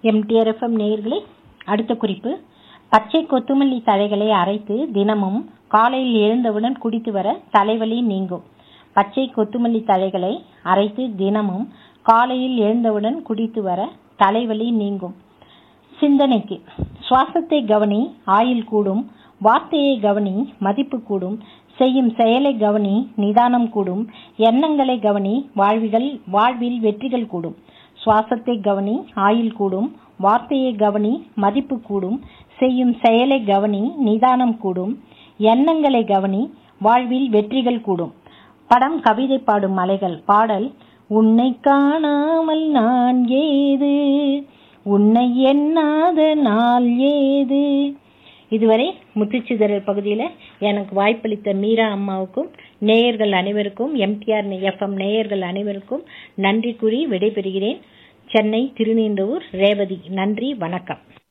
MTR FM நேயர்களே அடுத்த குறிப்பு பச்சை கொத்துமல்லி தழைகளை அரைத்து தினமும் காலையில் எழுந்தவுடன் குடித்து வர தலைவலி நீங்கும் பச்சை கொத்துமல்லி தழைகளை அரைத்து தினமும் காலையில் எழுந்தவுடன் குடித்து வர தலைவலி நீங்கும் சிந்தனைக்கு சுவாசத்தை கவனி ஆயுள் கூடும் வார்த்தையை கவனி மதிப்பு கூடும் செய்யும் செயலை கவனி நிதானம் கூடும் எண்ணங்களை கவனி வாழ்விகள் வாழ்வில் வெற்றிகள் கூடும் சுவாசத்தை கவனி ஆயுள் கூடும் வார்த்தையை கவனி மதிப்பு கூடும் செய்யும் செயலை கவனி நிதானம் கூடும் எண்ணங்களை கவனி வாழ்வில் வெற்றிகள் கூடும் படம் கவிதை பாடும் மலைகள் பாடல் உன்னை காணாமல் நான் ஏது உன்னை எண்ணாத நாள் ஏது இதுவரை முத்துச்சிதறல் பகுதியில் எனக்கு வாய்ப்பளித்த மீரா அம்மாவுக்கும் நேயர்கள் அனைவருக்கும் எம்டிஆர் எஃப்எம் நேயர்கள் அனைவருக்கும் நன்றி கூறி விடைபெறுகிறேன் சென்னை திருநீண்டவூர் ரேவதி நன்றி வணக்கம்